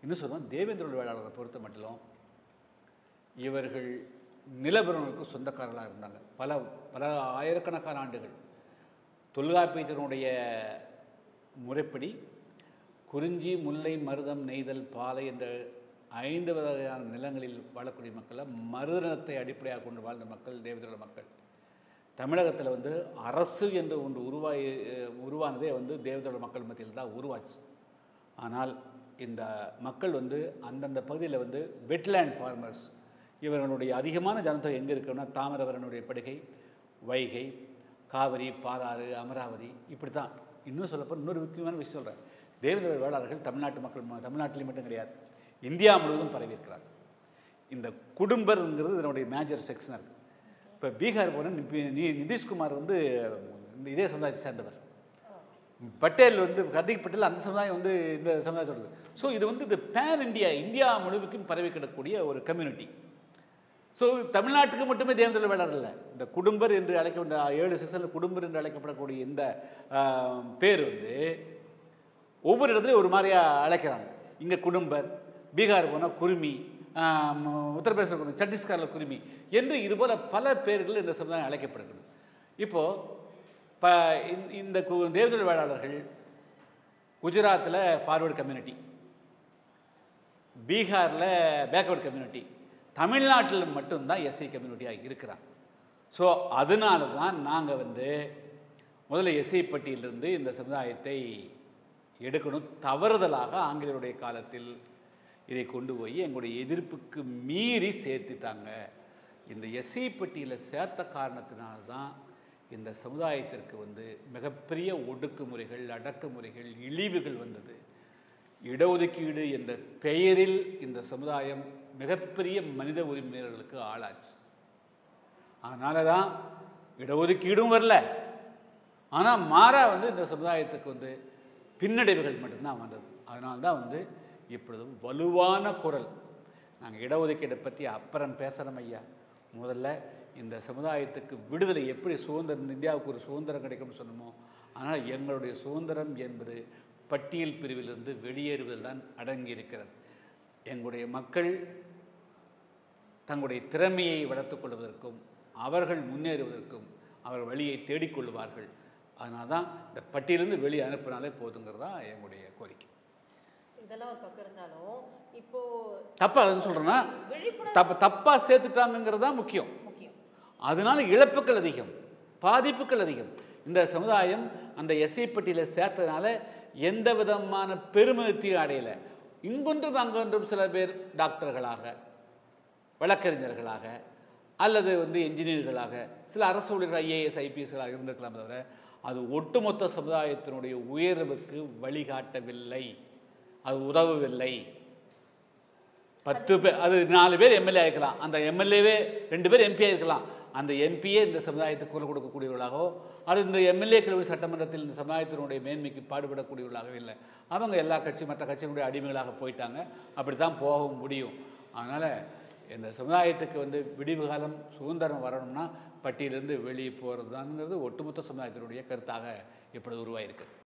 இன்னும் சொல்லுவோம் தேவேந்திர வேளாளரை பொறுத்த மட்டிலும் இவர்கள் நிலபுரனுக்கு சொந்தக்காரர்களாக இருந்தாங்க பல பல ஆயிரக்கணக்கான ஆண்டுகள் தொல்காப்பியத்தினுடைய முறைப்படி குறிஞ்சி முல்லை மருதம் நெய்தல் பாலை என்ற ஐந்து வகையான நிலங்களில் வாழக்கூடிய மக்களை மருதனத்தை அடிப்படையாக கொண்டு வாழ்ந்த மக்கள் தேவேந்திர மக்கள் தமிழகத்தில் வந்து அரசு என்று ஒன்று உருவாகி உருவானதே வந்து தேவேந்திர மக்கள் மத்தியில் தான் உருவாச்சு ஆனால் இந்த மக்கள் வந்து அந்தந்த பகுதியில் வந்து வெட்லேண்ட் ஃபார்மர்ஸ் இவர்களுடைய அதிகமான ஜனத்தொகை எங்கே இருக்குன்னா தாமிரபரனுடைய படுகை வைகை காவிரி பாலாறு அமராவதி இப்படி தான் இன்னும் சொல்லப்போ இன்னொரு முக்கியமான விஷயம் சொல்கிறேன் தேவேந்திர வேளாளர்கள் தமிழ்நாட்டு மக்கள் ம- தமிழ்நாட்டிலே மட்டும் கிடையாது இந்தியா முழுவதும் பரவி இருக்கிறார் இந்த குடும்பருங்கிறது இதனுடைய மேஜர் செக்ஷனாக இருக்குது இப்போ பீகார் போன நீ நிதிஷ்குமார் வந்து இந்த இதே சமுதாயத்தை சேர்ந்தவர் பட்டேல் வந்து ஹர்திக் பட்டேல் அந்த சமுதாயம் வந்து இந்த சமுதாயத்தோடது ஸோ இது வந்து இது பேன் இந்தியா இந்தியா முழுவதுக்கும் பரவி கிடக்கூடிய ஒரு கம்யூனிட்டி ஸோ தமிழ்நாட்டுக்கு மட்டுமே தேவேந்திர வேளாளர் இல்லை இந்த குடும்பர் என்று அழைக்கப்பட்ட ஏழு செக்ஷனில் குடும்பர் என்று அழைக்கப்படக்கூடிய இந்த ஆஹ், பேர் வந்து ஒவ்வொரு இடத்துலையும் ஒரு மாதிரியா அழைக்கிறாங்க இங்கே குடும்பர் பீகார் போனால் குருமி ஆம், உத்தரப்பிரதேச குருமி சத்தீஸ்கரில் குருமி என்று இதுபோல் பல பேர்கள் இந்த சமுதாயம் அழைக்கப்படுகிறது இப்போது இப்போ இந்த கு- தேவேந்திர வேளாளர்கள் குஜராத்தில் ஃபார்வர்டு கம்யூனிட்டி பீகாரில் பேக்வர்ட் கம்யூனிட்டி தமிழ்நாட்டில் மட்டும்தான் எஸ்சி கம்யூனிட்டியாக இருக்கிறாங்க ஸோ அதனால தான் நாங்கள் வந்து முதல்ல எஸ்சி பட்டியலிருந்து இந்த சமுதாயத்தை எடுக்கணும் தவறுதலாக ஆங்கிலேயருடைய காலத்தில் இதை கொண்டு போய் எங்களுடைய எதிர்ப்புக்கு மீறி சேர்த்துட்டாங்க இந்த எஸ்சி பட்டியலை சேர்த்த காரணத்தினால தான் இந்த சமுதாயத்திற்கு வந்து மிகப்பெரிய ஒடுக்குமுறைகள் அடக்குமுறைகள் இழிவுகள் வந்தது இடஒதுக்கீடு என்ற பெயரில் இந்த சமுதாயம் மிகப்பெரிய மனித உரிமைகளுக்கு ஆளாச்சு அதனால தான் இடஒதுக்கீடும் வரல ஆனால் மாறா வந்து இந்த சமுதாயத்துக்கு வந்து பின்னடைவுகள் மட்டும்தான் வந்தது அதனால தான் வந்து இப்பொழுது வலுவான குரல் நாங்கள் இடஒதுக்கீடை பற்றி அப்புறம் பேசுகிறோம் ஐயா முதல்ல இந்த சமுதாயத்துக்கு விடுதலை எப்படி சுதந்திரம் இந்தியாவுக்கு ஒரு சுதந்திரம் கிடைக்கும்னு சொன்னோமோ ஆனால் எங்களுடைய சுதந்திரம் என்பது பட்டியல் பிரிவிலிருந்து வெளியேறுவதில் தான் அடங்கியிருக்கிறது எங்களுடைய மக்கள் தங்களுடைய திறமையை வளர்த்துக் கொள்வதற்கும் அவர்கள் முன்னேறுவதற்கும் அவர் வழியை தேடிக்கொள்வார்கள் அதனால தான் இந்த பட்டியலிருந்து வெளியே அனுப்பினாலே போதுங்கிறதா எங்களுடைய கோரிக்கை So, இதெல்லாம் ஒரு பக்கம் இருந்தாலும் இப்போ தப்பா அதுன்னு சொல்கிறேன்னா விழிப்புணர்வு தப்பு தப்பாக சேர்த்துட்டாங்கங்கிறது தான் முக்கியம் முக்கியம் அதனால இழப்புகள் அதிகம் பாதிப்புகள் அதிகம் இந்த சமுதாயம் அந்த எஸ்ஐ பட்டியலை சேர்த்ததுனால எந்த விதமான பெருமிதத்தையும் அடையலை இங்கொன்றும் அங்கொன்றும் சில பேர் டாக்டர்களாக வழக்கறிஞர்களாக அல்லது வந்து என்ஜினியர்களாக சில அரசு ஊழியர்கள் ஐஏஎஸ் ஐபிஎஸ்களாக இருந்திருக்கலாம் தவிர அது ஒட்டுமொத்த சமுதாயத்தினுடைய உயர்வுக்கு வழிகாட்டவில்லை அது உதவவில்லை பத்து பேர் அது நாலு பேர் எம்எல்ஏ ஆயிருக்கலாம் அந்த எம்எல்ஏவே ரெண்டு பேர் எம்பி இருக்கலாம் அந்த எம்பியே இந்த சமுதாயத்துக்கு குரல் கொடுக்கக்கூடியவர்களாகவோ அது இந்த எம்எல்ஏக்கள் சட்டமன்றத்தில் இந்த சமுதாயத்தினுடைய மேன்மைக்கு பாடுபடக்கூடியவர்களாகவே இல்லை அவங்க எல்லா கட்சி மற்ற கட்சிகளுடைய அடிமைகளாக போயிட்டாங்க அப்படி தான் போக முடியும் அதனால் இந்த சமுதாயத்துக்கு வந்து விடிவு காலம் சுதந்திரம் வரணும்னா பட்டியலிருந்து வெளியே போகிறது தான்ங்கிறது ஒட்டுமொத்த சமுதாயத்தினுடைய கருத்தாக இப்பொழுது உருவாயிருக்கு